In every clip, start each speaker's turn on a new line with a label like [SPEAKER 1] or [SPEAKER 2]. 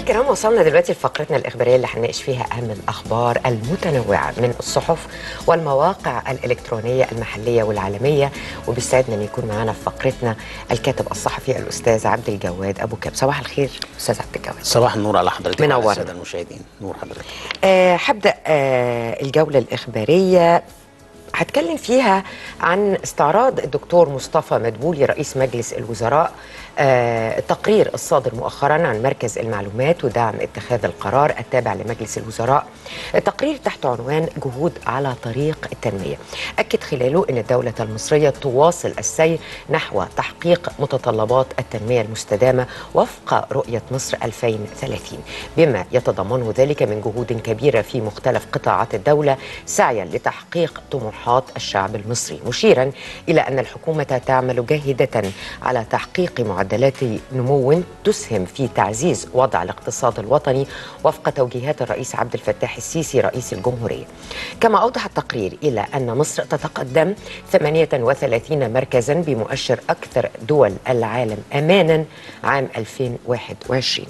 [SPEAKER 1] الكرام وصلنا دلوقتي لفقرتنا الإخبارية اللي هنناقش فيها أهم الأخبار المتنوعة من الصحف والمواقع الإلكترونية المحلية والعالمية وبيسعدنا أن يكون معنا في فقرتنا الكاتب الصحفي الأستاذ عبد الجواد أبو كاب صباح الخير أستاذ عبد الجواد
[SPEAKER 2] صباح النور على حضرتك
[SPEAKER 1] منورنا.
[SPEAKER 2] وعلى الساده المشاهدين نور حضرتك
[SPEAKER 1] آه، هبدأ آه، الجولة الإخبارية هتكلم فيها عن استعراض الدكتور مصطفى مدبولي رئيس مجلس الوزراء آه، التقرير الصادر مؤخرا عن مركز المعلومات ودعم اتخاذ القرار التابع لمجلس الوزراء التقرير تحت عنوان جهود على طريق التنمية أكد خلاله أن الدولة المصرية تواصل السير نحو تحقيق متطلبات التنمية المستدامة وفق رؤية مصر 2030 بما يتضمنه ذلك من جهود كبيرة في مختلف قطاعات الدولة سعيا لتحقيق طموحات الشعب المصري مشيرا إلى أن الحكومة تعمل جاهدة على تحقيق معدلات نمو تسهم في تعزيز وضع الاقتصاد الوطني وفق توجيهات الرئيس عبد الفتاح السيسي رئيس الجمهورية كما أوضح التقرير إلى أن مصر تتقدم 38 مركزا بمؤشر أكثر دول العالم أمانا عام 2021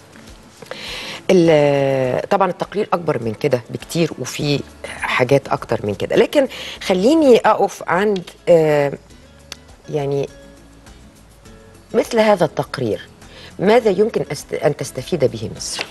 [SPEAKER 1] ال- طبعا التقرير اكبر من كده بكتير وفي حاجات اكتر من كده لكن خليني اقف عند آه، يعني مثل هذا التقرير ماذا يمكن أست- ان تستفيد به مصر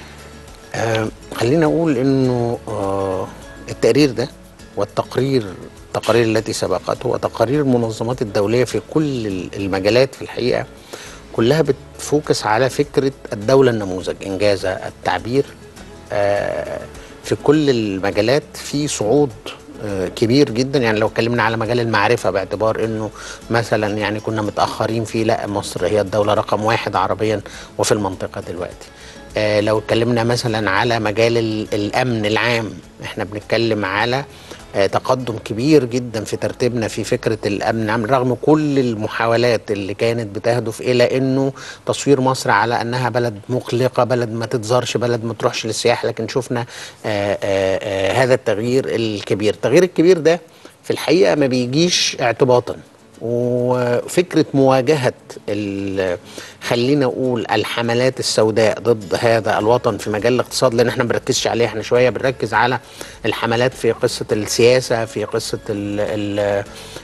[SPEAKER 2] آه خلينا اقول انه آه التقرير ده والتقرير التقارير التي سبقته وتقارير المنظمات الدوليه في كل ال- المجالات في الحقيقه كلها بتفوكس على فكره الدوله النموذج انجاز التعبير آه في كل المجالات في صعود آه، كبير جدا يعني لو اتكلمنا على مجال المعرفه باعتبار انه مثلا يعني كنا متاخرين فيه لا مصر هي الدوله رقم واحد عربيا وفي المنطقه دلوقتي آه، لو اتكلمنا مثلا على مجال ال- الامن العام احنا بنتكلم على آه، تقدم كبير جدا في ترتيبنا في فكره الامن العام رغم كل المحاولات اللي كانت بتهدف الى انه تصوير مصر على انها بلد مقلقه بلد ما تتزارش بلد ما تروحش للسياحه لكن شفنا آه، آه، آه، هذا التغيير الكبير التغيير الكبير ده في الحقيقه ما بيجيش اعتباطا وفكره مواجهه ال- خلينا اقول الحملات السوداء ضد هذا الوطن في مجال الاقتصاد لان احنا ما بنركزش عليه احنا شويه بنركز على الحملات في قصه السياسه في قصه ال ال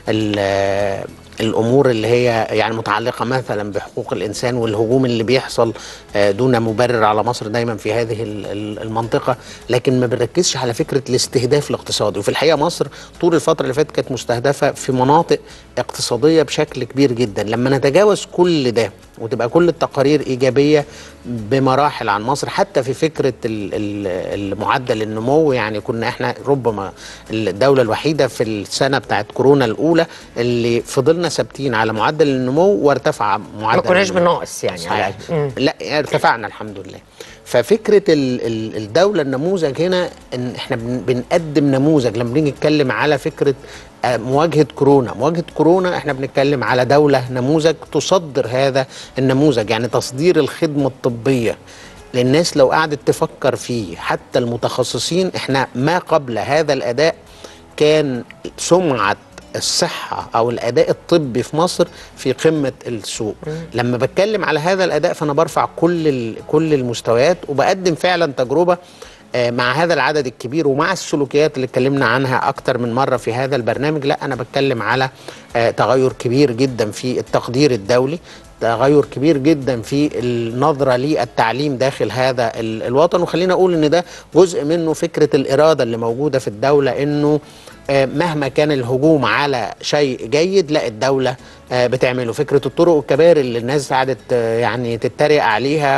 [SPEAKER 2] ال الامور اللي هي يعني متعلقه مثلا بحقوق الانسان والهجوم اللي بيحصل آه، دون مبرر على مصر دايما في هذه ال- ال- المنطقه لكن ما بنركزش على فكره الاستهداف الاقتصادي وفي الحقيقه مصر طول الفتره اللي فاتت كانت مستهدفه في مناطق اقتصاديه بشكل كبير جدا لما نتجاوز كل ده وتبقى كل التقارير ايجابيه بمراحل عن مصر حتى في فكره ال- ال- المعدل النمو يعني كنا احنا ربما الدوله الوحيده في السنه بتاعت كورونا الاولى اللي فضلنا ثابتين على معدل النمو وارتفع معدل
[SPEAKER 1] ما كناش
[SPEAKER 2] النمو.
[SPEAKER 1] بناقص يعني على
[SPEAKER 2] صحيح.
[SPEAKER 1] الأقل. مم.
[SPEAKER 2] لا يعني ارتفعنا الحمد لله ففكره ال- ال- الدوله النموذج هنا ان احنا بن- بنقدم نموذج لما بنيجي نتكلم على فكره آه، مواجهه كورونا مواجهه كورونا احنا بنتكلم على دوله نموذج تصدر هذا النموذج يعني تصدير الخدمه الطبيه للناس لو قعدت تفكر فيه حتى المتخصصين احنا ما قبل هذا الاداء كان سمعه الصحة أو الأداء الطبي في مصر في قمة السوق لما بتكلم على هذا الأداء فأنا برفع كل ال- كل المستويات وبقدم فعلا تجربة آه، مع هذا العدد الكبير ومع السلوكيات اللي اتكلمنا عنها أكتر من مرة في هذا البرنامج لا أنا بتكلم على آه، تغير كبير جدا في التقدير الدولي تغير كبير جدا في النظرة للتعليم داخل هذا ال- الوطن وخلينا أقول إن ده جزء منه فكرة الإرادة اللي موجودة في الدولة إنه آه، مهما كان الهجوم على شيء جيد لا الدولة آه، بتعمله فكرة الطرق والكباري اللي الناس قعدت آه، يعني تتريق عليها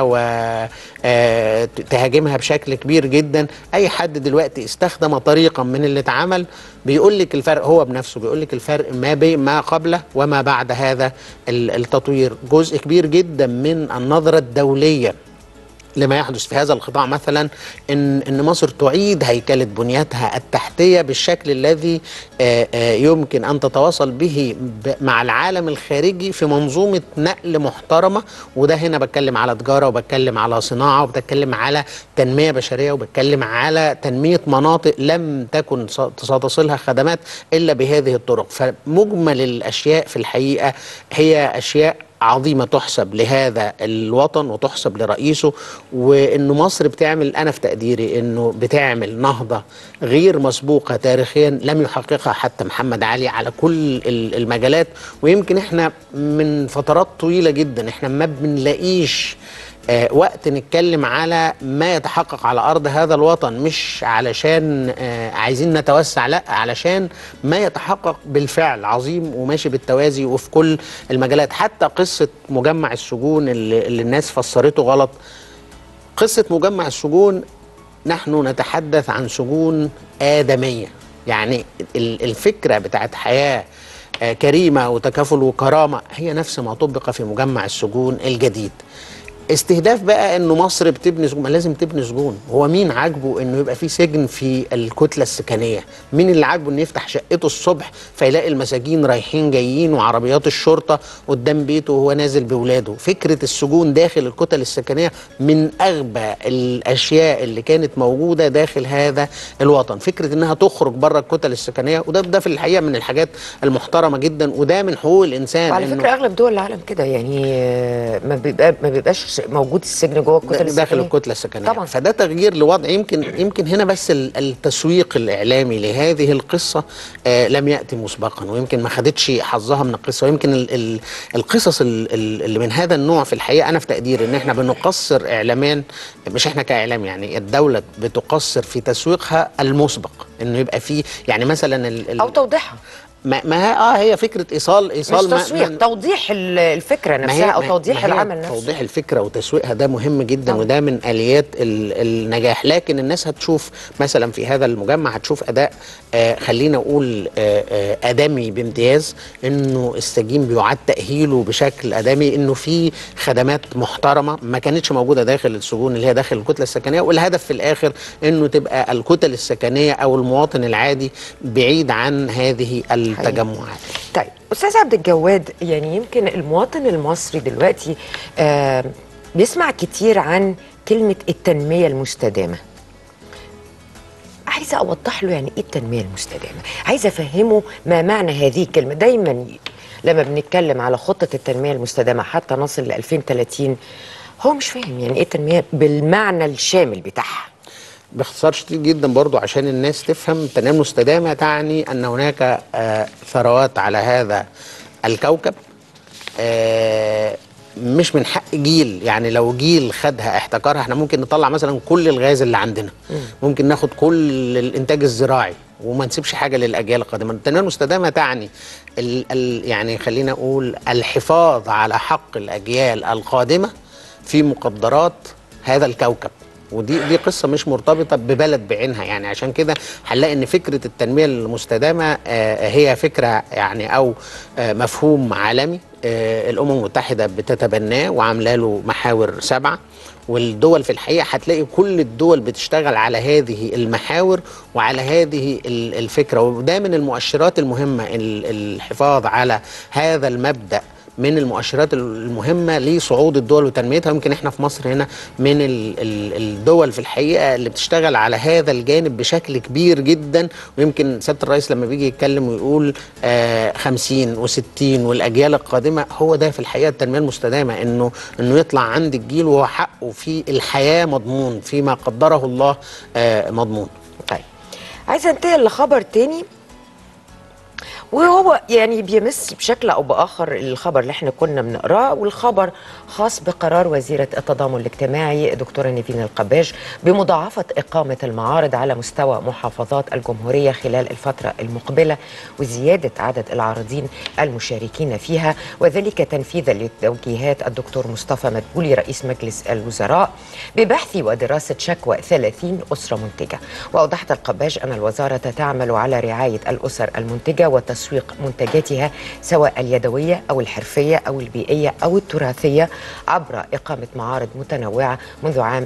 [SPEAKER 2] وتهاجمها بشكل كبير جدا أي حد دلوقتي استخدم طريقا من اللي اتعمل بيقول لك الفرق هو بنفسه بيقول لك الفرق ما بين ما قبله وما بعد هذا ال- التطوير جزء كبير جدا من النظرة الدولية لما يحدث في هذا القطاع مثلا ان ان مصر تعيد هيكله بنيتها التحتيه بالشكل الذي آه، آه، يمكن ان تتواصل به ب- مع العالم الخارجي في منظومه نقل محترمه وده هنا بتكلم على تجاره وبتكلم على صناعه وبتكلم على تنميه بشريه وبتكلم على تنميه مناطق لم تكن س- ستصلها خدمات الا بهذه الطرق فمجمل الاشياء في الحقيقه هي اشياء عظيمه تحسب لهذا الوطن وتحسب لرئيسه وانه مصر بتعمل انا في تقديري انه بتعمل نهضه غير مسبوقه تاريخيا لم يحققها حتى محمد علي على كل ال- المجالات ويمكن احنا من فترات طويله جدا احنا ما بنلاقيش آه، وقت نتكلم على ما يتحقق على ارض هذا الوطن مش علشان آه، عايزين نتوسع لا علشان ما يتحقق بالفعل عظيم وماشي بالتوازي وفي كل المجالات حتى قصه مجمع السجون اللي, اللي الناس فسرته غلط قصه مجمع السجون نحن نتحدث عن سجون آدمية يعني ال- الفكرة بتاعت حياة آه، كريمة وتكافل وكرامة هي نفس ما طبق في مجمع السجون الجديد استهداف بقى انه مصر بتبني سجون ما لازم تبني سجون هو مين عاجبه انه يبقى في سجن في الكتله السكنيه مين اللي عاجبه انه يفتح شقته الصبح فيلاقي المساجين رايحين جايين وعربيات الشرطه قدام بيته وهو نازل باولاده فكره السجون داخل الكتل السكنيه من اغبى الاشياء اللي كانت موجوده داخل هذا الوطن فكره انها تخرج بره الكتل السكنيه وده ده في الحقيقه من الحاجات المحترمه جدا وده من حقوق الانسان
[SPEAKER 1] وعلى
[SPEAKER 2] إنه-
[SPEAKER 1] فكره اغلب دول العالم كده يعني آه، ما بيبقى ما بيبقاش موجود السجن جوه الكتل
[SPEAKER 2] داخل
[SPEAKER 1] السكنية.
[SPEAKER 2] الكتله السكنيه
[SPEAKER 1] طبعا
[SPEAKER 2] فده تغيير لوضع يمكن يمكن هنا بس ال- التسويق الاعلامي لهذه القصه آه لم ياتي مسبقا ويمكن ما خدتش حظها من القصه ويمكن ال ال القصص ال ال اللي من هذا النوع في الحقيقه انا في تقديري ان احنا بنقصر اعلاميا مش احنا كاعلام يعني الدوله بتقصر في تسويقها المسبق انه يبقى فيه يعني مثلا ال ال
[SPEAKER 1] او توضيحها
[SPEAKER 2] ما, ما هي اه هي فكره ايصال
[SPEAKER 1] مش
[SPEAKER 2] ايصال ما-
[SPEAKER 1] تسويق
[SPEAKER 2] ما-
[SPEAKER 1] توضيح ال- الفكره
[SPEAKER 2] ما
[SPEAKER 1] نفسها او
[SPEAKER 2] ما-
[SPEAKER 1] توضيح
[SPEAKER 2] ما هي
[SPEAKER 1] العمل نفسه
[SPEAKER 2] توضيح الفكره وتسويقها ده مهم جدا
[SPEAKER 1] طبعا.
[SPEAKER 2] وده من اليات ال- النجاح لكن الناس هتشوف مثلا في هذا المجمع هتشوف اداء آه خلينا اقول آه آه ادمي بامتياز انه السجين بيعاد تاهيله بشكل ادمي انه في خدمات محترمه ما كانتش موجوده داخل السجون اللي هي داخل الكتله السكنيه والهدف في الاخر انه تبقى الكتل السكنيه او المواطن العادي بعيد عن هذه التجمعات
[SPEAKER 1] طيب استاذ عبد الجواد يعني يمكن المواطن المصري دلوقتي آه بيسمع كتير عن كلمه التنميه المستدامه عايزه اوضح له يعني ايه التنميه المستدامه عايزه افهمه ما معنى هذه الكلمه دايما لما بنتكلم على خطه التنميه المستدامه حتى نصل ل 2030 هو مش فاهم يعني ايه التنميه بالمعنى الشامل بتاعها
[SPEAKER 2] باختصار شديد جدا برضو عشان الناس تفهم التنمية المستدامة تعني أن هناك آه، ثروات على هذا الكوكب آه، مش من حق جيل يعني لو جيل خدها احتكرها احنا ممكن نطلع مثلا كل الغاز اللي عندنا ممكن ناخد كل الانتاج الزراعي وما نسيبش حاجه للاجيال القادمه التنميه المستدامه تعني ال ال يعني خلينا اقول الحفاظ على حق الاجيال القادمه في مقدرات هذا الكوكب ودي دي قصه مش مرتبطه ببلد بعينها يعني عشان كده هنلاقي ان فكره التنميه المستدامه آه، هي فكره يعني او آه، مفهوم عالمي آه، الامم المتحده بتتبناه وعامله له محاور سبعه والدول في الحقيقه هتلاقي كل الدول بتشتغل على هذه المحاور وعلى هذه ال- الفكره وده من المؤشرات المهمه ال- الحفاظ على هذا المبدا من المؤشرات المهمة لصعود الدول وتنميتها يمكن احنا في مصر هنا من ال- ال- الدول في الحقيقة اللي بتشتغل على هذا الجانب بشكل كبير جدا ويمكن سيادة الرئيس لما بيجي يتكلم ويقول آه 50 وستين والأجيال القادمة هو ده في الحقيقة التنمية المستدامة انه انه يطلع عند الجيل وهو حقه في الحياة مضمون فيما قدره الله آه مضمون
[SPEAKER 1] طيب عايزه انتقل لخبر تاني وهو يعني بيمس بشكل او باخر الخبر اللي احنا كنا بنقراه والخبر خاص بقرار وزيره التضامن الاجتماعي دكتوره نيفين القباج بمضاعفه اقامه المعارض على مستوى محافظات الجمهوريه خلال الفتره المقبله وزياده عدد العارضين المشاركين فيها وذلك تنفيذا لتوجيهات الدكتور مصطفى مدبولي رئيس مجلس الوزراء ببحث ودراسه شكوى 30 اسره منتجه واوضحت القباج ان الوزاره تعمل على رعايه الاسر المنتجه وتسويق منتجاتها سواء اليدويه او الحرفيه او البيئيه او التراثيه عبر اقامه معارض متنوعه منذ عام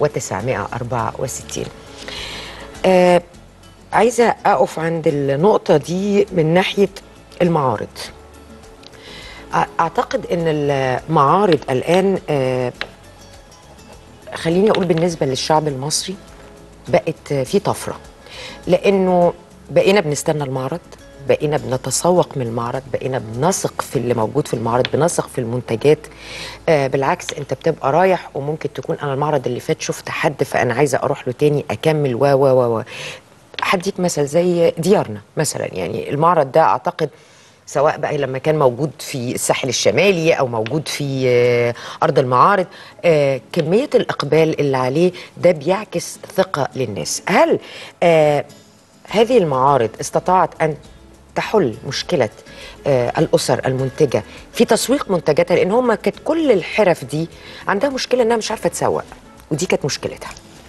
[SPEAKER 1] 1964 آه عايزه اقف عند النقطه دي من ناحيه المعارض أ- اعتقد ان المعارض الان آه خليني اقول بالنسبه للشعب المصري بقت في طفره لانه بقينا بنستنى المعرض بقينا بنتسوق من المعرض بقينا بنثق في اللي موجود في المعرض بنثق في المنتجات آه بالعكس انت بتبقى رايح وممكن تكون انا المعرض اللي فات شفت حد فانا عايزه اروح له تاني اكمل و و و و هديك مثل زي ديارنا مثلا يعني المعرض ده اعتقد سواء بقى لما كان موجود في الساحل الشمالي او موجود في آه، ارض المعارض آه، كميه الاقبال اللي عليه ده بيعكس ثقه للناس هل آه، هذه المعارض استطاعت ان تحل مشكله آه، الاسر المنتجه في تسويق منتجاتها لان هم كانت كل الحرف دي عندها مشكله انها مش عارفه تسوق ودي كانت مشكلتها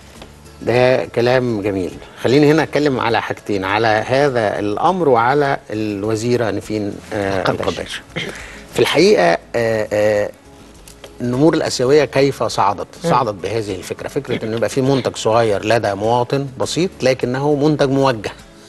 [SPEAKER 2] ده كلام جميل خليني هنا اتكلم على حاجتين على هذا الامر وعلى الوزيره نيفين آه
[SPEAKER 1] القباش.
[SPEAKER 2] القباش في الحقيقه آه آه النمور الاسيويه كيف صعدت صعدت بهذه الفكره فكره انه يبقى في منتج صغير لدى مواطن بسيط لكنه منتج موجه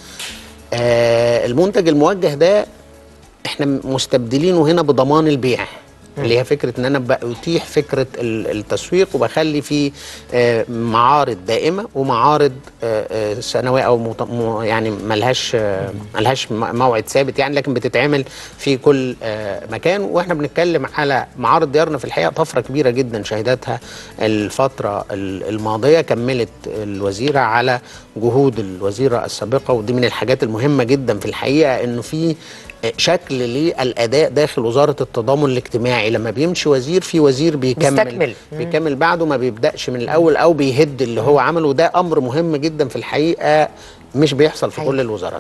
[SPEAKER 2] آه المنتج الموجه ده احنا مستبدلينه هنا بضمان البيع اللي هي فكره ان انا بتيح فكره ال- التسويق وبخلي في آه، معارض دائمه ومعارض آه، آه، سنويه او مت- م- يعني ملهاش آه، ملهاش م- موعد ثابت يعني لكن بتتعمل في كل آه، مكان واحنا بنتكلم على معارض ديارنا في الحقيقه طفره كبيره جدا شهدتها الفتره ال- الماضيه كملت الوزيره على جهود الوزيره السابقه ودي من الحاجات المهمه جدا في الحقيقه انه في شكل للاداء داخل وزاره التضامن الاجتماعي لما بيمشي وزير في وزير بيكمل
[SPEAKER 1] بيستكمل. مم.
[SPEAKER 2] بيكمل بعده ما بيبداش من الاول او بيهد اللي هو عمله ده امر مهم جدا في الحقيقه مش بيحصل في
[SPEAKER 1] حقيقي.
[SPEAKER 2] كل الوزارات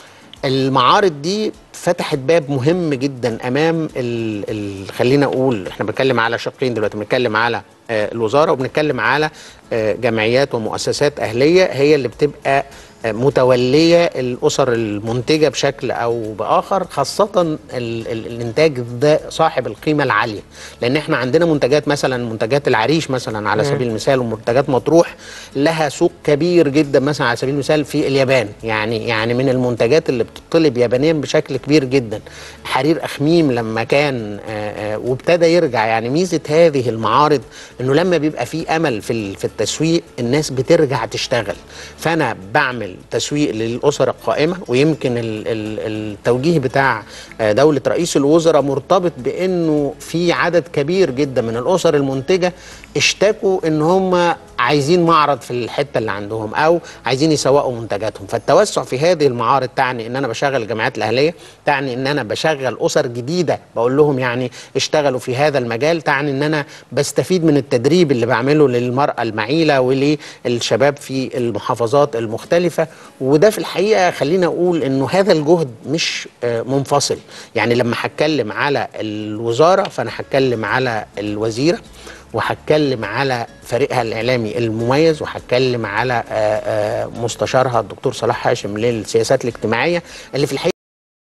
[SPEAKER 2] المعارض دي فتحت باب مهم جدا امام ال ال خلينا اقول احنا بنتكلم على شقين دلوقتي بنتكلم على آه الوزاره وبنتكلم على آه جمعيات ومؤسسات اهليه هي اللي بتبقى آه متوليه الاسر المنتجه بشكل او باخر خاصه ال ال الانتاج ده صاحب القيمه العاليه لان احنا عندنا منتجات مثلا منتجات العريش مثلا على سبيل المثال ومنتجات مطروح لها سوق كبير جدا مثلا على سبيل المثال في اليابان يعني يعني من المنتجات اللي بتطلب يابانيا بشكل كبير جدا حرير اخميم لما كان آه، آه، وابتدى يرجع يعني ميزه هذه المعارض انه لما بيبقى في امل في ال- في التسويق الناس بترجع تشتغل فانا بعمل تسويق للاسر القائمه ويمكن ال- ال- التوجيه بتاع آه، دوله رئيس الوزراء مرتبط بانه في عدد كبير جدا من الاسر المنتجه اشتكوا ان هم عايزين معرض في الحته اللي عندهم او عايزين يسوقوا منتجاتهم فالتوسع في هذه المعارض تعني ان انا بشغل الجامعات الاهليه تعني ان انا بشغل اسر جديده بقول لهم يعني اشتغلوا في هذا المجال تعني ان انا بستفيد من التدريب اللي بعمله للمراه المعيله وللشباب في المحافظات المختلفه وده في الحقيقه خلينا اقول انه هذا الجهد مش آه، منفصل يعني لما هتكلم على الوزاره فانا هتكلم على الوزيره وهتكلم على فريقها الاعلامي المميز وهتكلم على آه، آه، مستشارها الدكتور صلاح هاشم للسياسات الاجتماعيه اللي في الحقيقه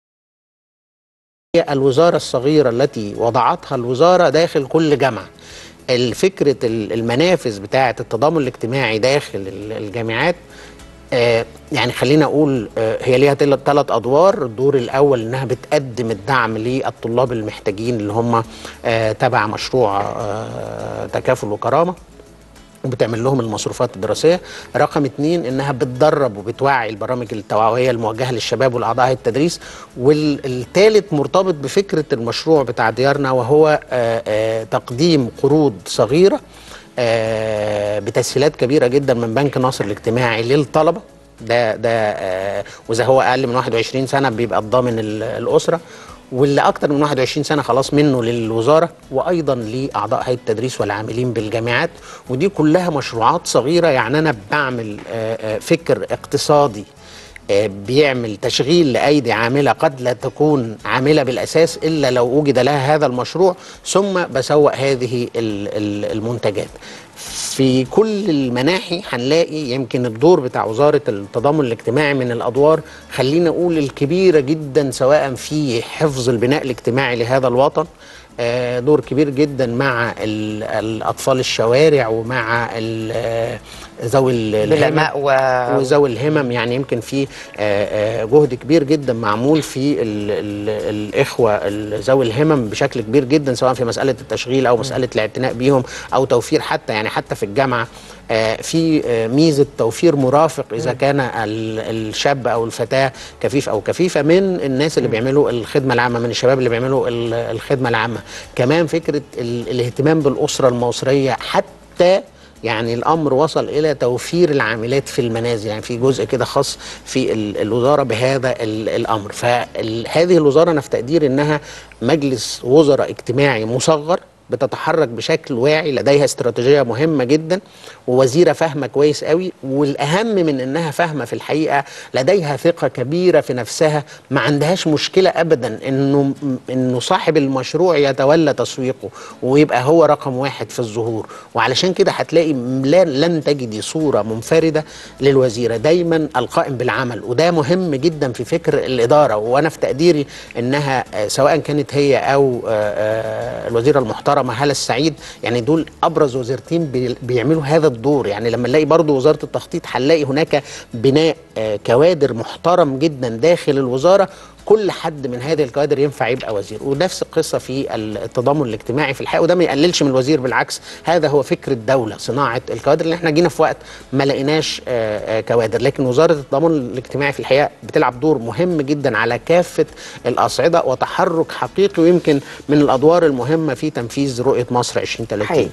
[SPEAKER 2] هي الوزاره الصغيره التي وضعتها الوزاره داخل كل جامعه الفكره ال- المنافذ بتاعه التضامن الاجتماعي داخل ال- الجامعات آه، يعني خلينا اقول آه، هي ليها ثلاث ادوار الدور الاول انها بتقدم الدعم للطلاب المحتاجين اللي هم آه، تبع مشروع آه، تكافل وكرامه وبتعمل لهم المصروفات الدراسيه رقم اتنين انها بتدرب وبتوعي البرامج التوعويه الموجهه للشباب والاعضاء التدريس والثالث مرتبط بفكره المشروع بتاع ديارنا وهو آه، آه، تقديم قروض صغيره آه، بتسهيلات كبيره جدا من بنك ناصر الاجتماعي للطلبه ده ده آه، واذا هو اقل من 21 سنه بيبقى الضامن ال- الاسره واللي اكتر من 21 سنه خلاص منه للوزاره وايضا لاعضاء هيئه التدريس والعاملين بالجامعات ودي كلها مشروعات صغيره يعني انا بعمل آه، آه، فكر اقتصادي آه، بيعمل تشغيل لايدي عامله قد لا تكون عامله بالاساس الا لو وجد لها هذا المشروع ثم بسوق هذه ال- ال- المنتجات في كل المناحي هنلاقي يمكن الدور بتاع وزاره التضامن الاجتماعي من الادوار خلينا اقول الكبيره جدا سواء في حفظ البناء الاجتماعي لهذا الوطن آه، دور كبير جدا مع ال- الاطفال الشوارع ومع ال- آه، ذوي ال- الهمم.
[SPEAKER 1] بالعلماء و...
[SPEAKER 2] وذوي الهمم يعني يمكن في آه، آه، جهد كبير جدا معمول في ال ال الاخوه ال- ذوي الهمم بشكل كبير جدا سواء في مساله التشغيل او مساله الاعتناء بيهم او توفير حتى يعني يعني حتى في الجامعه آه، في آه، ميزه توفير مرافق اذا كان ال- الشاب او الفتاه كفيف او كفيفه من الناس اللي بيعملوا الخدمه العامه من الشباب اللي بيعملوا ال- الخدمه العامه كمان فكره ال- الاهتمام بالاسره المصريه حتى يعني الامر وصل الى توفير العاملات في المنازل يعني في جزء كده خاص في ال- الوزاره بهذا ال- الامر فهذه الوزاره انا في تقدير انها مجلس وزراء اجتماعي مصغر بتتحرك بشكل واعي لديها استراتيجيه مهمه جدا ووزيره فاهمه كويس قوي والاهم من انها فاهمه في الحقيقه لديها ثقه كبيره في نفسها ما عندهاش مشكله ابدا انه انه صاحب المشروع يتولى تسويقه ويبقى هو رقم واحد في الظهور وعلشان كده هتلاقي لا- لن تجدي صوره منفرده للوزيره دايما القائم بالعمل وده مهم جدا في فكر الاداره وانا في تقديري انها آه، سواء كانت هي او آه، آه، الوزيره المحترمه هاله السعيد يعني دول ابرز وزيرتين بي- بيعملوا هذا الدور يعني لما نلاقي برضو وزاره التخطيط هنلاقي هناك بناء آه، كوادر محترم جدا داخل الوزاره كل حد من هذه الكوادر ينفع يبقى وزير ونفس القصه في التضامن الاجتماعي في الحقيقه وده ما يقللش من الوزير بالعكس هذا هو فكر الدوله صناعه الكوادر اللي احنا جينا في وقت ما لقيناش آه، آه، كوادر لكن وزاره التضامن الاجتماعي في الحقيقه بتلعب دور مهم جدا على كافه الاصعده وتحرك حقيقي ويمكن من الادوار المهمه في تنفيذ رؤيه مصر 2030
[SPEAKER 1] حقيقي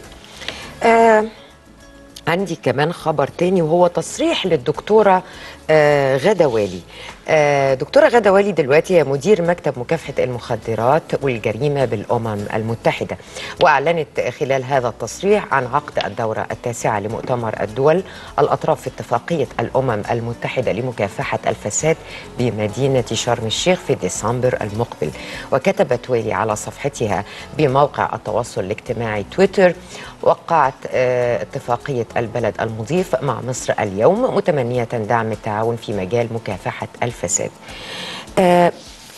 [SPEAKER 1] آه عندي كمان خبر تاني وهو تصريح للدكتورة آه غدا والي آه دكتورة غدا والي دلوقتي هي مدير مكتب مكافحة المخدرات والجريمة بالأمم المتحدة وأعلنت خلال هذا التصريح عن عقد الدورة التاسعة لمؤتمر الدول الأطراف في اتفاقية الأمم المتحدة لمكافحة الفساد بمدينة شرم الشيخ في ديسمبر المقبل وكتبت والي على صفحتها بموقع التواصل الاجتماعي تويتر وقعت آه، اتفاقية البلد المضيف مع مصر اليوم متمنية دعم التعاون في مجال مكافحة الفساد آه،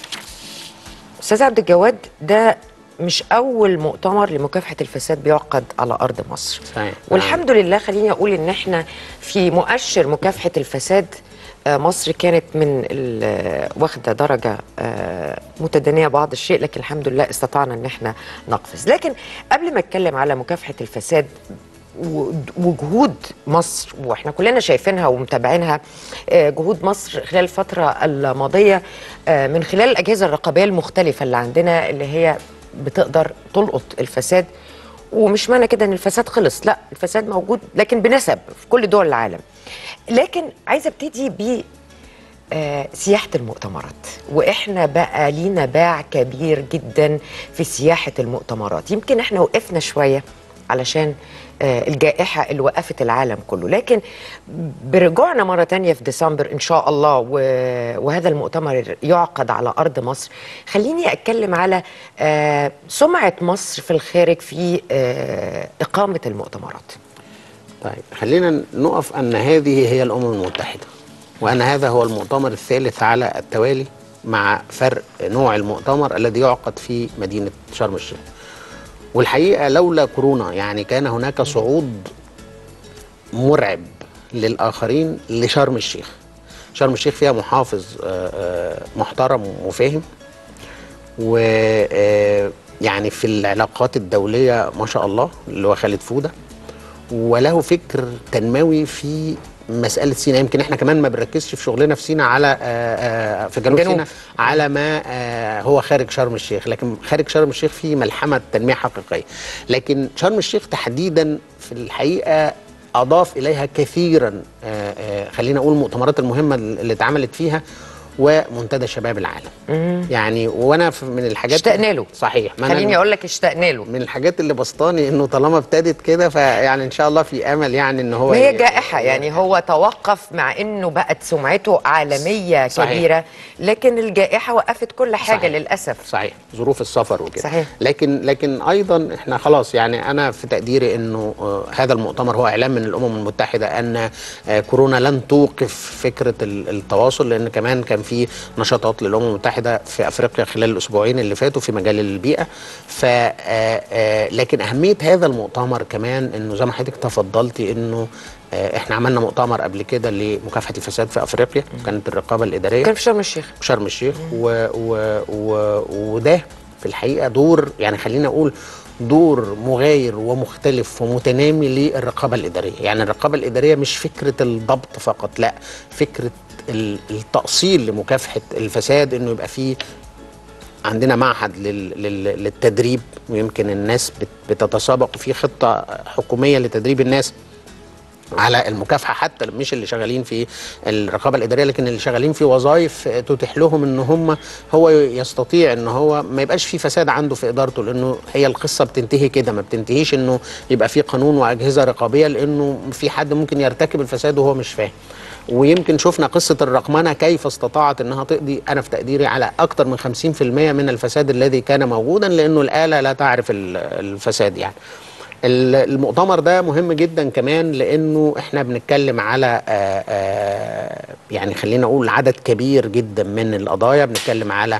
[SPEAKER 1] أستاذ عبد الجواد ده مش أول مؤتمر لمكافحة الفساد بيعقد على أرض مصر
[SPEAKER 2] صحيح.
[SPEAKER 1] والحمد لله خليني أقول إن إحنا في مؤشر مكافحة الفساد آه، مصر كانت من ال- واخدة درجة آه، متدنية بعض الشيء لكن الحمد لله استطعنا إن إحنا نقفز لكن قبل ما أتكلم على مكافحة الفساد و- وجهود مصر واحنا كلنا شايفينها ومتابعينها آه، جهود مصر خلال الفترة الماضية آه، من خلال الأجهزة الرقابية المختلفة اللي عندنا اللي هي بتقدر تلقط الفساد ومش معنى كده ان الفساد خلص لا الفساد موجود لكن بنسب في كل دول العالم لكن عايزه ابتدي ب آه، سياحة المؤتمرات وإحنا بقى لينا باع كبير جدا في سياحة المؤتمرات يمكن إحنا وقفنا شوية علشان آه، الجائحة اللي وقفت العالم كله لكن برجوعنا مرة تانية في ديسمبر إن شاء الله و- وهذا المؤتمر يعقد على أرض مصر خليني أتكلم على آه، سمعة مصر في الخارج في آه، إقامة المؤتمرات
[SPEAKER 2] طيب خلينا نقف ان هذه هي الامم المتحده وان هذا هو المؤتمر الثالث على التوالي مع فرق نوع المؤتمر الذي يعقد في مدينه شرم الشيخ والحقيقه لولا كورونا يعني كان هناك صعود مرعب للاخرين لشرم الشيخ شرم الشيخ فيها محافظ آه، آه، محترم وفاهم و آه، يعني في العلاقات الدوليه ما شاء الله اللي هو خالد فوده وله فكر تنموي في مساله سينا يمكن احنا كمان ما بنركزش في شغلنا في سينا على آه، آه، في جنوب,
[SPEAKER 1] جنوب.
[SPEAKER 2] سينا على ما آه، هو خارج شرم الشيخ لكن خارج شرم الشيخ في ملحمه تنميه حقيقيه لكن شرم الشيخ تحديدا في الحقيقه اضاف اليها كثيرا آه، آه، خلينا اقول المؤتمرات المهمه اللي اتعملت فيها ومنتدى شباب العالم يعني وانا في- من الحاجات
[SPEAKER 1] اشتقنا له.
[SPEAKER 2] صحيح ما أنا-
[SPEAKER 1] خليني أقول لك اشتقنا له
[SPEAKER 2] من الحاجات اللي بسطاني انه طالما ابتدت كده فيعني ان شاء الله في امل يعني ان هو
[SPEAKER 1] ما هي
[SPEAKER 2] ي-
[SPEAKER 1] جائحة يعني هو توقف مع انه بقت سمعته عالمية
[SPEAKER 2] صحيح.
[SPEAKER 1] كبيرة لكن الجائحة وقفت كل حاجة
[SPEAKER 2] صحيح.
[SPEAKER 1] للأسف
[SPEAKER 2] صحيح ظروف السفر وكده
[SPEAKER 1] صحيح.
[SPEAKER 2] لكن لكن ايضا احنا خلاص يعني انا في تقديري انه آه، هذا المؤتمر هو اعلان من الامم المتحده ان آه، كورونا لن توقف فكره ال- التواصل لان كمان كان في نشاطات للامم المتحده في افريقيا خلال الاسبوعين اللي فاتوا في مجال البيئه ف آه، آه، لكن اهميه هذا المؤتمر كمان انه زي ما حضرتك تفضلتي انه آه، احنا عملنا مؤتمر قبل كده لمكافحه الفساد في افريقيا كانت الرقابه الاداريه
[SPEAKER 1] كان في شرم الشيخ
[SPEAKER 2] شرم الشيخ و و و وده في الحقيقه دور يعني خلينا اقول دور مغاير ومختلف ومتنامي للرقابه الاداريه، يعني الرقابه الاداريه مش فكره الضبط فقط، لا فكره ال- التاصيل لمكافحه الفساد انه يبقى فيه عندنا معهد لل- لل- للتدريب ويمكن الناس بت- بتتسابق في خطه حكوميه لتدريب الناس على المكافحه حتى مش اللي شغالين في الرقابه الاداريه لكن اللي شغالين في وظائف تتيح لهم ان هم هو يستطيع ان هو ما يبقاش في فساد عنده في ادارته لانه هي القصه بتنتهي كده ما بتنتهيش انه يبقى في قانون واجهزه رقابيه لانه في حد ممكن يرتكب الفساد وهو مش فاهم ويمكن شفنا قصة الرقمنة كيف استطاعت أنها تقضي أنا في تقديري على أكثر من 50% من الفساد الذي كان موجودا لأنه الآلة لا تعرف ال- الفساد يعني ال- المؤتمر ده مهم جدا كمان لانه احنا بنتكلم على آآ آآ يعني خلينا اقول عدد كبير جدا من القضايا بنتكلم على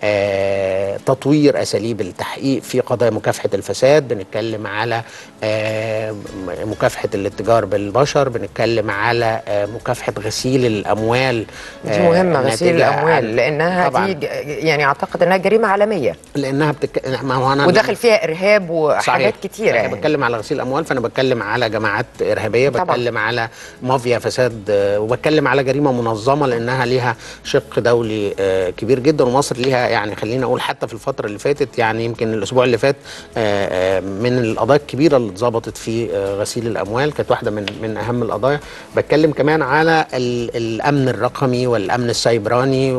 [SPEAKER 2] آه، تطوير اساليب التحقيق في قضايا مكافحه الفساد بنتكلم على آه، م- مكافحه الاتجار بالبشر بنتكلم على آه، مكافحه غسيل الاموال
[SPEAKER 1] دي
[SPEAKER 2] آه،
[SPEAKER 1] مهمه غسيل
[SPEAKER 2] ناتجة
[SPEAKER 1] الاموال
[SPEAKER 2] عن-
[SPEAKER 1] لانها
[SPEAKER 2] طبعاً.
[SPEAKER 1] دي ج- يعني اعتقد انها جريمه عالميه
[SPEAKER 2] لانها بتك... ما هو انا
[SPEAKER 1] وداخل فيها ارهاب وحاجات
[SPEAKER 2] صحيح.
[SPEAKER 1] كتيره
[SPEAKER 2] انا
[SPEAKER 1] يعني.
[SPEAKER 2] بتكلم على غسيل اموال فانا بتكلم على جماعات ارهابيه
[SPEAKER 1] طبعاً.
[SPEAKER 2] بتكلم على مافيا فساد آه، وبتكلم على جريمه منظمه لانها ليها شق دولي آه، كبير جدا ومصر ليها يعني خلينا اقول حتى في الفتره اللي فاتت يعني يمكن الاسبوع اللي فات آه، آه، من القضايا الكبيره اللي اتظبطت في آه، غسيل الاموال كانت واحده من من اهم القضايا بتكلم كمان على ال- الامن الرقمي والامن السيبراني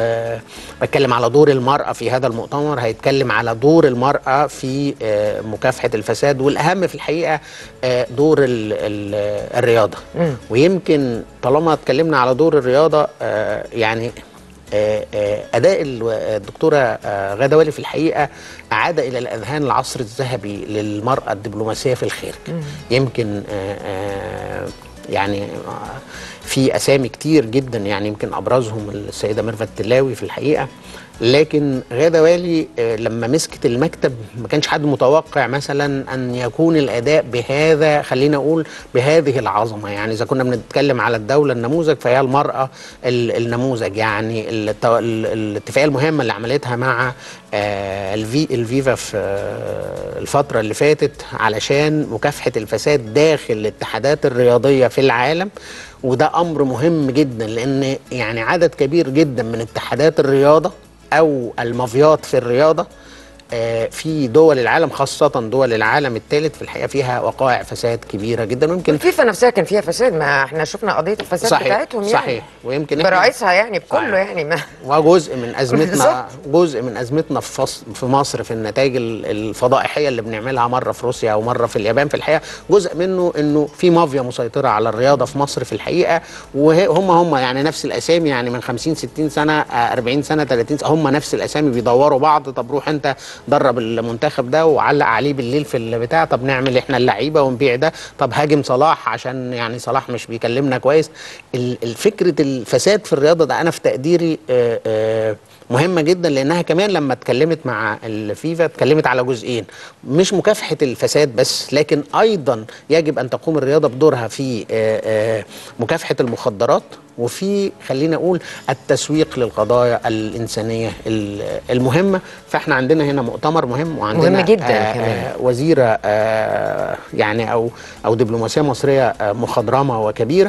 [SPEAKER 2] وبتكلم على دور المراه في هذا المؤتمر هيتكلم على دور المراه في آه، مكافحه الفساد والاهم في الحقيقه آه، دور ال ال الرياضه ويمكن طالما اتكلمنا على دور الرياضه آه، يعني آه، آه، اداء ال- الدكتوره آه، غاده والي في الحقيقه اعاد الى الاذهان العصر الذهبي للمراه الدبلوماسيه في الخارج يمكن آه، آه، يعني آه، في اسامي كتير جدا يعني يمكن ابرزهم السيده ميرفت تلاوي في الحقيقه لكن غاده والي آه، لما مسكت المكتب ما كانش حد متوقع مثلا ان يكون الاداء بهذا خلينا اقول بهذه العظمه يعني اذا كنا بنتكلم على الدوله النموذج فهي المراه ال- النموذج يعني التو- ال- الاتفاقيه المهمه اللي عملتها مع آه، الفي الفيفا في آه، الفتره اللي فاتت علشان مكافحه الفساد داخل الاتحادات الرياضيه في العالم وده امر مهم جدا لان يعني عدد كبير جدا من اتحادات الرياضه او المافيات في الرياضه آه، في دول العالم خاصة دول العالم الثالث في الحقيقة فيها وقائع فساد كبيرة جدا ويمكن
[SPEAKER 1] الفيفا نفسها كان فيها فساد ما احنا شفنا قضيه الفساد
[SPEAKER 2] صحيح
[SPEAKER 1] بتاعتهم يعني
[SPEAKER 2] صحيح ويمكن إحنا-
[SPEAKER 1] برئيسها يعني بكله
[SPEAKER 2] صحيح.
[SPEAKER 1] يعني ما
[SPEAKER 2] وجزء من ازمتنا
[SPEAKER 1] بالظبط.
[SPEAKER 2] جزء من ازمتنا في فص في مصر في النتائج ال- الفضائحيه اللي بنعملها مره في روسيا ومره في اليابان في الحقيقه جزء منه انه في مافيا مسيطره على الرياضه في مصر في الحقيقه وهم هم يعني نفس الاسامي يعني من 50 60 سنه آه، 40 سنه 30 سنه هم نفس الاسامي بيدوروا بعض طب روح انت درب المنتخب ده وعلق عليه بالليل في البتاع طب نعمل احنا اللعيبه ونبيع ده طب هاجم صلاح عشان يعني صلاح مش بيكلمنا كويس ال- الفكره الفساد في الرياضه ده انا في تقديري آه، آه، مهمه جدا لانها كمان لما اتكلمت مع الفيفا اتكلمت على جزئين مش مكافحه الفساد بس لكن ايضا يجب ان تقوم الرياضه بدورها في آه، آه، مكافحه المخدرات وفي خلينا اقول التسويق للقضايا الانسانيه ال- المهمه فاحنا عندنا هنا مؤتمر مهم وعندنا
[SPEAKER 1] مهم جداً
[SPEAKER 2] آه،
[SPEAKER 1] كمان.
[SPEAKER 2] آه، وزيره آه، يعني او او دبلوماسيه مصريه آه، مخضرمه وكبيره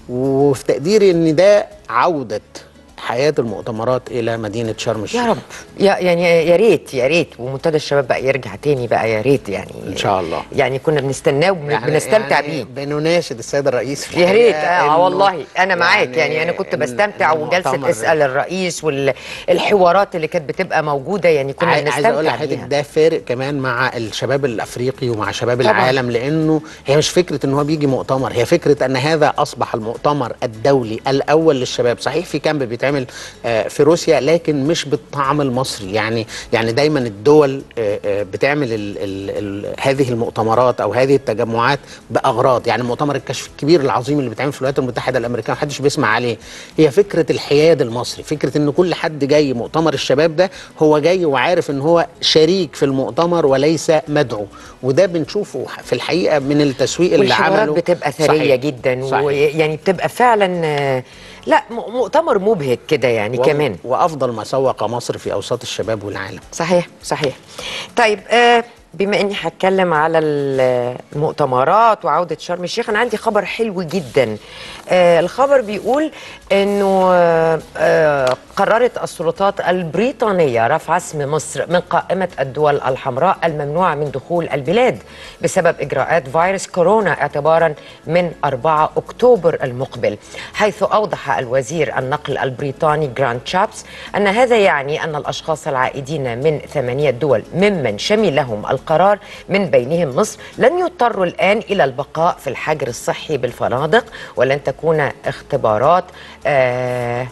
[SPEAKER 2] وفي تقديري ان ده عوده حياه المؤتمرات الى مدينه شرم الشيخ
[SPEAKER 1] يا رب يا يعني يا ريت يا ريت ومنتدى الشباب بقى يرجع تاني بقى يا ريت يعني
[SPEAKER 2] ان شاء الله
[SPEAKER 1] يعني كنا بنستناه وبنستمتع
[SPEAKER 2] يعني
[SPEAKER 1] بيه
[SPEAKER 2] بنناشد السيد الرئيس في
[SPEAKER 1] يا ريت
[SPEAKER 2] الحقيقة
[SPEAKER 1] اه
[SPEAKER 2] إنه
[SPEAKER 1] والله انا معاك يعني انا كنت
[SPEAKER 2] إن-
[SPEAKER 1] بستمتع
[SPEAKER 2] إن
[SPEAKER 1] وجلسه
[SPEAKER 2] المؤتمر
[SPEAKER 1] اسال الرئيس والحوارات اللي كانت بتبقى موجوده يعني كنا
[SPEAKER 2] عاي- عايز اقول
[SPEAKER 1] بنستمتع
[SPEAKER 2] لحضرتك
[SPEAKER 1] بيها
[SPEAKER 2] ده فارق كمان مع الشباب الافريقي ومع شباب
[SPEAKER 1] طبعاً.
[SPEAKER 2] العالم لانه هي مش فكره ان هو بيجي مؤتمر هي فكره ان هذا اصبح المؤتمر الدولي الاول للشباب صحيح في كامب بيتعمل آه، في روسيا لكن مش بالطعم المصري يعني يعني دايما الدول آه، آه، بتعمل ال ال ال هذه المؤتمرات او هذه التجمعات باغراض يعني مؤتمر الكشف الكبير العظيم اللي بيتعمل في الولايات المتحده الامريكيه محدش بيسمع عليه هي فكره الحياد المصري فكره ان كل حد جاي مؤتمر الشباب ده هو جاي وعارف ان هو شريك في المؤتمر وليس مدعو وده بنشوفه في الحقيقه من التسويق اللي
[SPEAKER 1] والحوارات
[SPEAKER 2] عمله
[SPEAKER 1] بتبقى ثريه
[SPEAKER 2] صحيح.
[SPEAKER 1] جدا
[SPEAKER 2] صحيح.
[SPEAKER 1] ويعني بتبقى فعلا آه، لا م- مؤتمر مبهج كده يعني
[SPEAKER 2] و-
[SPEAKER 1] كمان
[SPEAKER 2] وافضل ما سوق مصر في اوساط الشباب والعالم
[SPEAKER 1] صحيح صحيح طيب آه بما اني هتكلم على ال- المؤتمرات وعوده شرم الشيخ انا عندي خبر حلو جدا آه الخبر بيقول انه آه آه قررت السلطات البريطانيه رفع اسم مصر من قائمه الدول الحمراء الممنوعه من دخول البلاد بسبب اجراءات فيروس كورونا اعتبارا من 4 اكتوبر المقبل حيث اوضح الوزير النقل البريطاني جراند شابس ان هذا يعني ان الاشخاص العائدين من ثمانيه دول ممن شملهم القرار من بينهم مصر لن يضطروا الان الى البقاء في الحجر الصحي بالفنادق ولن تكون اختبارات آه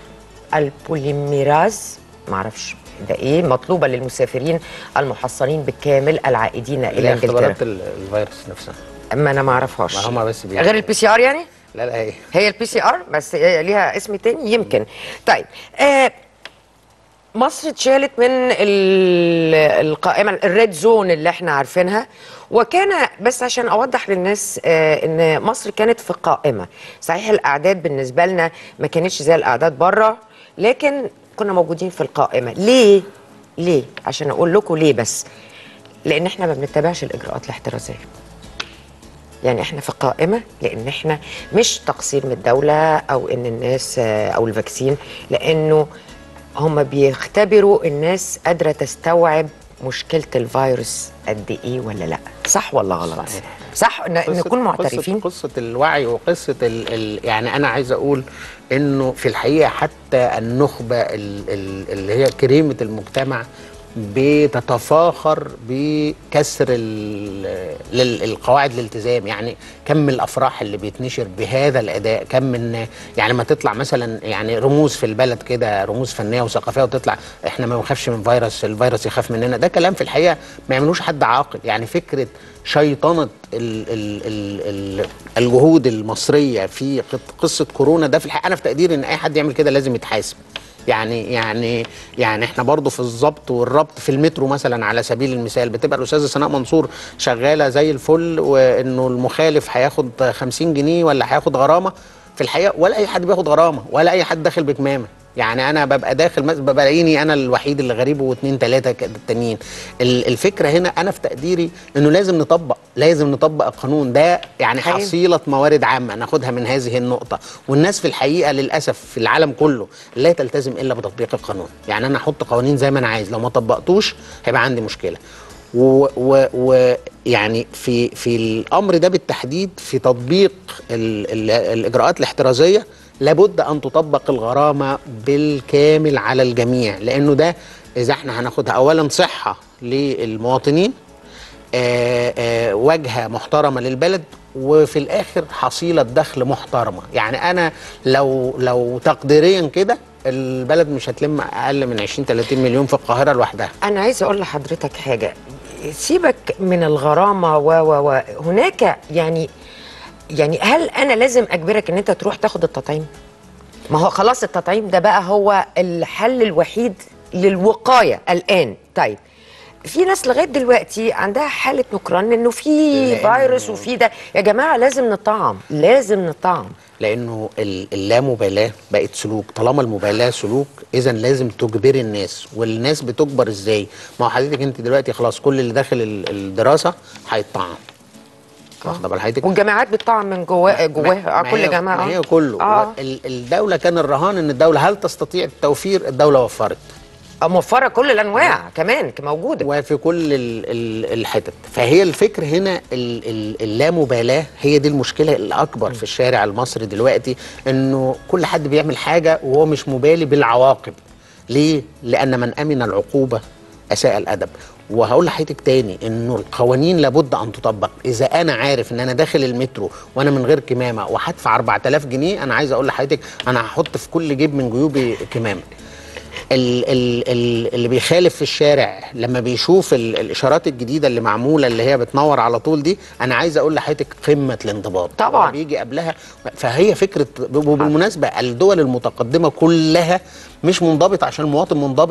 [SPEAKER 1] البوليميراز معرفش ده ايه مطلوبه للمسافرين المحصنين بالكامل العائدين
[SPEAKER 2] اللي
[SPEAKER 1] الى
[SPEAKER 2] هي
[SPEAKER 1] انجلترا
[SPEAKER 2] اختبارات ال- الفيروس نفسها
[SPEAKER 1] اما انا ما اعرفهاش
[SPEAKER 2] ما هما بس بيعملوا.
[SPEAKER 1] غير البي سي ار يعني
[SPEAKER 2] لا لا هي
[SPEAKER 1] هي البي سي ار بس هي ليها اسم تاني يمكن طيب آه مصر اتشالت من ال- القائمه الريد زون اللي احنا عارفينها وكان بس عشان اوضح للناس آه ان مصر كانت في قائمه صحيح الاعداد بالنسبه لنا ما كانتش زي الاعداد بره لكن كنا موجودين في القائمه ليه ليه عشان اقول لكم ليه بس لان احنا ما بنتبعش الاجراءات الاحترازيه يعني احنا في قائمه لان احنا مش تقصير من الدوله او ان الناس آه، او الفاكسين لانه هم بيختبروا الناس قادره تستوعب مشكله الفيروس قد ايه ولا لا صح ولا غلط
[SPEAKER 2] صحيح.
[SPEAKER 1] صح ن-
[SPEAKER 2] قصة-
[SPEAKER 1] نكون معترفين
[SPEAKER 2] قصة, قصة الوعي وقصة ال ال يعني أنا عايز أقول إنه في الحقيقة حتى النخبة ال ال اللي هي كريمة المجتمع بتتفاخر بكسر ال- لل- القواعد الالتزام يعني كم الافراح اللي بيتنشر بهذا الاداء كم من يعني ما تطلع مثلا يعني رموز في البلد كده رموز فنيه وثقافيه وتطلع احنا ما بنخافش من فيروس الفيروس يخاف مننا ده كلام في الحقيقه ما يعملوش حد عاقل يعني فكره شيطنه ال ال ال ال الجهود المصريه في قط- قصه كورونا ده في الحقيقه انا في تقديري ان اي حد يعمل كده لازم يتحاسب يعني يعني يعني احنا برضو في الضبط والربط في المترو مثلا على سبيل المثال بتبقى الاستاذه سناء منصور شغاله زي الفل وانه المخالف هياخد 50 جنيه ولا هياخد غرامه في الحقيقه ولا اي حد بياخد غرامه ولا اي حد داخل بكمامه يعني انا ببقى داخل مثلا ببقى لاقيني انا الوحيد اللي غريب واثنين ثلاثه كده التانيين ال- الفكره هنا انا في تقديري انه لازم نطبق لازم نطبق القانون ده يعني
[SPEAKER 1] حقيقي.
[SPEAKER 2] حصيله موارد عامه ناخدها من هذه النقطه والناس في الحقيقه للاسف في العالم كله لا تلتزم الا بتطبيق القانون يعني انا احط قوانين زي ما انا عايز لو ما طبقتوش هيبقى عندي مشكله ويعني في في الامر ده بالتحديد في تطبيق ال ال الاجراءات الاحترازيه لابد ان تطبق الغرامه بالكامل على الجميع لانه ده اذا احنا هناخدها اولا صحه للمواطنين آه، آه، واجهه محترمه للبلد وفي الاخر حصيله دخل محترمه يعني انا لو لو تقديريا كده البلد مش هتلم اقل من 20 30 مليون في القاهره لوحدها
[SPEAKER 1] انا عايزه اقول لحضرتك حاجه سيبك من الغرامه و و و هناك يعني يعني هل انا لازم اجبرك ان انت تروح تاخد التطعيم ما هو خلاص التطعيم ده بقى هو الحل الوحيد للوقايه الان طيب في ناس لغايه دلوقتي عندها حاله نكران انه في
[SPEAKER 2] لأنه-
[SPEAKER 1] فيروس وفي ده يا جماعه لازم نطعم لازم نطعم
[SPEAKER 2] لانه ال- اللامبالاه بقت سلوك طالما المبالاه سلوك اذا لازم تجبري الناس والناس بتجبر ازاي ما هو حضرتك انت دلوقتي خلاص كل اللي داخل ال- الدراسه هيطعم واخده بال حضرتك
[SPEAKER 1] والجامعات بتطعم من جواه جواها
[SPEAKER 2] ما
[SPEAKER 1] كل
[SPEAKER 2] هي-
[SPEAKER 1] جامعه
[SPEAKER 2] ما هي كله
[SPEAKER 1] اه
[SPEAKER 2] ال- الدوله كان الرهان ان الدوله هل تستطيع التوفير الدوله وفرت
[SPEAKER 1] موفره كل الانواع كمان موجوده
[SPEAKER 2] وفي كل ال- ال- الحتت فهي الفكر هنا ال- ال- اللامبالاه هي دي المشكله الاكبر في الشارع المصري دلوقتي انه كل حد بيعمل حاجه وهو مش مبالي بالعواقب ليه لان من امن العقوبه اساء الادب وهقول لحضرتك تاني انه القوانين لابد ان تطبق اذا انا عارف ان انا داخل المترو وانا من غير كمامه وهدفع 4000 جنيه انا عايز اقول لحضرتك انا هحط في كل جيب من جيوبي كمامه ال ال ال اللي بيخالف في الشارع لما بيشوف ال الاشارات الجديده اللي معموله اللي هي بتنور على طول دي انا عايز اقول لحضرتك قمه الانضباط
[SPEAKER 1] طبعاً.
[SPEAKER 2] هو بيجي قبلها فهي فكره وبالمناسبه الدول المتقدمه كلها مش منضبطه عشان المواطن منضبط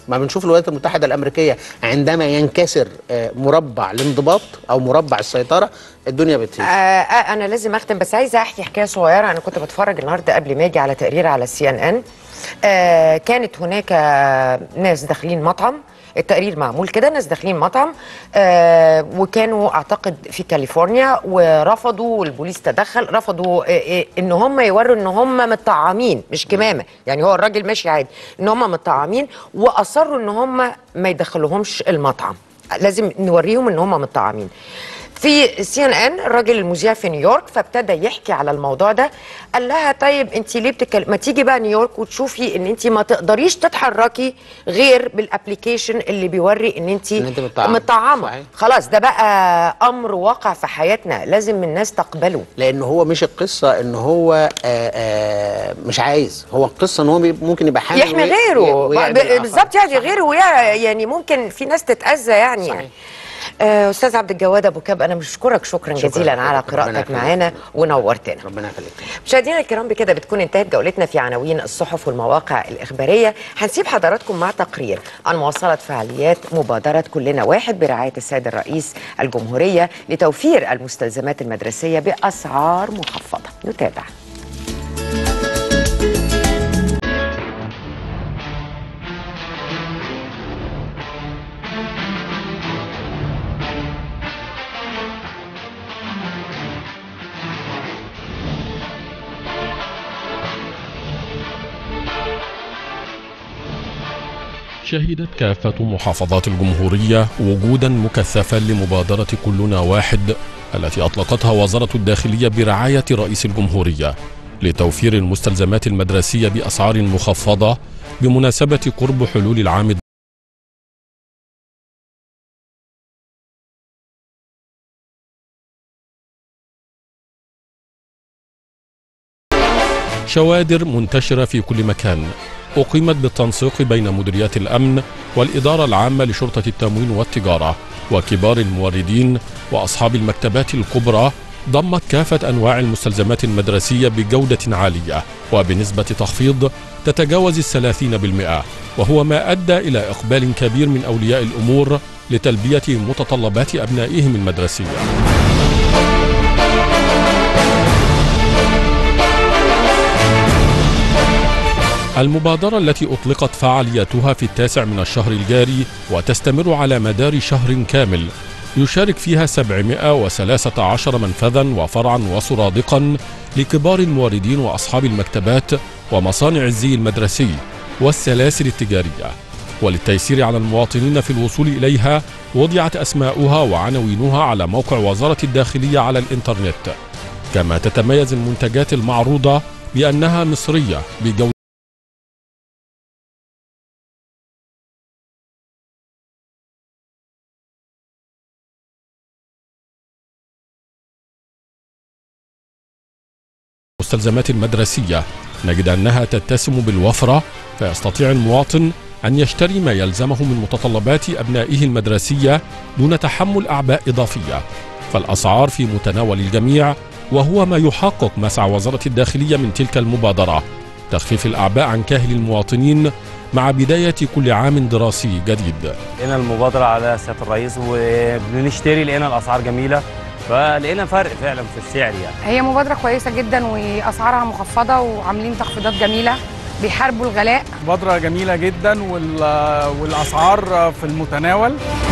[SPEAKER 2] ما بنشوف الولايات المتحده الامريكيه عندما ينكسر آه، مربع الانضباط او مربع السيطره الدنيا بتهيج
[SPEAKER 1] آه آه انا لازم اختم بس عايزه احكي حكايه صغيره انا كنت بتفرج النهارده قبل ما اجي على تقرير على السي ان ان آه كانت هناك ناس داخلين مطعم التقرير معمول كده ناس داخلين مطعم آه وكانوا اعتقد في كاليفورنيا ورفضوا والبوليس تدخل رفضوا آه آه ان هم يوروا ان هم مطعمين مش كمامه يعني هو الراجل ماشي عادي ان هم مطعمين واصروا ان هم ما يدخلوهمش المطعم لازم نوريهم ان هم مطعمين في سي ان ان الراجل المذيع في نيويورك فابتدى يحكي على الموضوع ده قال لها طيب انت ليه بتتكلم ما تيجي بقى نيويورك وتشوفي ان انت ما تقدريش تتحركي غير بالابلكيشن اللي بيوري ان انت
[SPEAKER 2] إن أنت مطعمة.
[SPEAKER 1] مطعمه
[SPEAKER 2] صحيح.
[SPEAKER 1] خلاص ده بقى امر واقع في حياتنا لازم الناس تقبله
[SPEAKER 2] لان هو مش القصه ان هو آآ آآ مش عايز هو القصه ان هو بي- ممكن يبقى حامل
[SPEAKER 1] يحمي
[SPEAKER 2] وي-
[SPEAKER 1] غيره
[SPEAKER 2] ويعدي
[SPEAKER 1] ب-
[SPEAKER 2] الآخر.
[SPEAKER 1] بالظبط يعني
[SPEAKER 2] صحيح.
[SPEAKER 1] غيره ويا- يعني ممكن في ناس تتاذى يعني,
[SPEAKER 2] صحيح.
[SPEAKER 1] يعني. آه، استاذ عبد الجواد ابو كاب انا بشكرك شكرا,
[SPEAKER 2] شكراً
[SPEAKER 1] جزيلا
[SPEAKER 2] لك.
[SPEAKER 1] على
[SPEAKER 2] ربنا
[SPEAKER 1] قراءتك
[SPEAKER 2] يخليك.
[SPEAKER 1] معانا ونورتنا
[SPEAKER 2] ربنا يخليك
[SPEAKER 1] مشاهدينا الكرام بكده بتكون انتهت جولتنا في عناوين الصحف والمواقع الإخبارية هنسيب حضراتكم مع تقرير عن مواصلة فعاليات مبادرة كلنا واحد برعاية السيد الرئيس الجمهورية لتوفير المستلزمات المدرسية بأسعار مخفضة نتابع
[SPEAKER 3] شهدت كافة محافظات الجمهورية وجودا مكثفا لمبادرة كلنا واحد التي أطلقتها وزارة الداخلية برعاية رئيس الجمهورية لتوفير المستلزمات المدرسية بأسعار مخفضة بمناسبة قرب حلول العام شوادر منتشرة في كل مكان أقيمت بالتنسيق بين مديريات الأمن والإدارة العامة لشرطة التموين والتجارة وكبار الموردين وأصحاب المكتبات الكبرى ضمت كافة أنواع المستلزمات المدرسية بجودة عالية وبنسبة تخفيض تتجاوز الثلاثين بالمئة وهو ما أدى إلى إقبال كبير من أولياء الأمور لتلبية متطلبات أبنائهم المدرسية المبادرة التي أطلقت فعالياتها في التاسع من الشهر الجاري وتستمر على مدار شهر كامل يشارك فيها 713 منفذا وفرعا وسرادقا لكبار الموردين وأصحاب المكتبات ومصانع الزي المدرسي والسلاسل التجارية وللتيسير على المواطنين في الوصول إليها وضعت أسماؤها وعناوينها على موقع وزارة الداخلية على الإنترنت كما تتميز المنتجات المعروضة بأنها مصرية بجودة المستلزمات المدرسية نجد أنها تتسم بالوفرة فيستطيع المواطن أن يشتري ما يلزمه من متطلبات أبنائه المدرسية دون تحمل أعباء إضافية فالأسعار في متناول الجميع وهو ما يحقق مسعى وزارة الداخلية من تلك المبادرة تخفيف الأعباء عن كاهل المواطنين مع بداية كل عام دراسي جديد
[SPEAKER 4] لقينا المبادرة على سيادة الرئيس وبنشتري لقينا الأسعار جميلة فلقينا فرق فعلا في السعر يعني
[SPEAKER 5] هي مبادرة كويسة جدا وأسعارها مخفضة وعاملين تخفيضات جميلة بيحاربوا الغلاء
[SPEAKER 6] مبادرة جميلة جدا وال- والأسعار في المتناول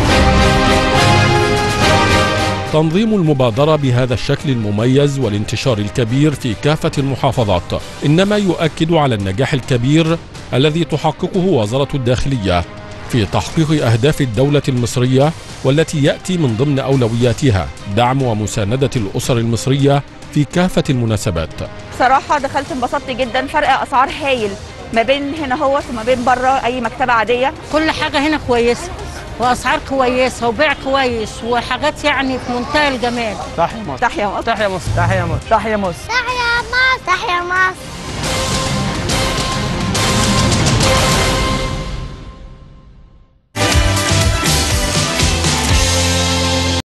[SPEAKER 3] تنظيم المبادرة بهذا الشكل المميز والانتشار الكبير في كافة المحافظات إنما يؤكد على النجاح الكبير الذي تحققه وزارة الداخلية في تحقيق أهداف الدولة المصرية والتي يأتي من ضمن أولوياتها دعم ومساندة الأسر المصرية في كافة المناسبات
[SPEAKER 7] بصراحة دخلت انبسطت جدا فرق أسعار هايل ما بين هنا هوت وما بين بره أي مكتبة عادية
[SPEAKER 8] كل حاجة هنا كويسة وأسعار كويسة وبيع كويس وحاجات يعني في منتهى الجمال
[SPEAKER 6] تحيا مصر
[SPEAKER 7] تحيا مصر
[SPEAKER 6] تحيا مصر
[SPEAKER 4] تحيا مصر
[SPEAKER 7] تحيا مصر
[SPEAKER 8] تحيا مصر تحيا مصر